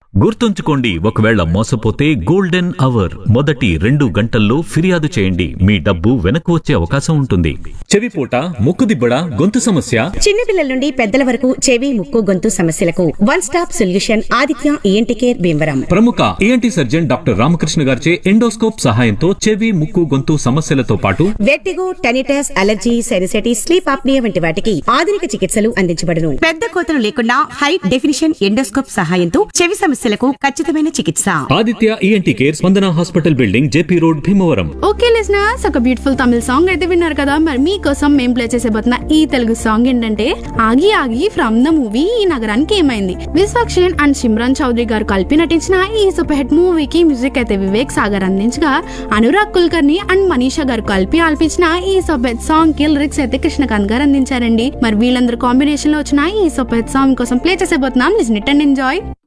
గుర్తుంచుకోండి ఒకవేళ మోసపోతే golden hour మొదటి రెండు గంటల్లో ఫిర్యాదు చేయండి మీ డబ్బు వెనక్కు వచ్చే అవకాశం ఉంటుంది చెవిపూట ముక్కుదిబ్బడ గొంతు సమస్య చిన్నపిల్లల నుండి పెద్దల వరకు చెవి ముక్కు గొంతు సమస్యలకు one stop solution Aditya ENT care Bhimavaram ప్రముఖ ఏఎన్టీ సర్జన్ డాక్టర్ రామకృష్ణ గారిచే ఎండోస్కోప్ సహాయంతో చెవి ముక్కు గొంతు సమస్యలతో పాటు vertigo tinnitus allergy sinusitis sleep apnea వంటి వాటికి ఆధునిక చికిత్సలు అందించబడును పెద్ద కోతలు లేకుండా హై డెఫినిషన్ ఎండోస్కోప్ సహాయంతో చెవి సమస్యలకు ఖచ్చితమైన చికిత్స Aditya ENT care Spandana hospital building JP road Bhimavaram okay listeners ఒక బ్యూటిఫుల్ తమిళ సాంగ్ అయితే విన్నారు కదా మరి మీకోసం మేము ప్లే చేసేబోతున్న ఈ తెలుగు సాంగ్ ఏంటంటే ఆగి ఆగి ఫ్రమ్ ద మూవీ ఈ నగరానికి ఏమైంది విశ్వక్షేణ్ అండ్ సిమ్రాన్ చౌదరి గారు కలిపి నటించిన ఈ సూపర్ హిట్ మూవీకి మ్యూజిక్ అయితే వివేక్ సాగర్ అందించగా అనురాగ్ కుల్కర్ని అండ్ మనీషా గారు కలిపి ఆల్పించిన ఈ సూపర్ హిట్ సాంగ్ కి లిరిక్స్ అయితే కృష్ణకాంత్ గారు అందించారండి మరి వీళ్ళందరూ కాంబినేషన్ లో వచ్చిన ఈ సూపర్ హిట్ సాంగ్ కోసం ప్లే చేసేబోతున్నాం లిజన్ ఇట్ అండ్ ఎంజాయ్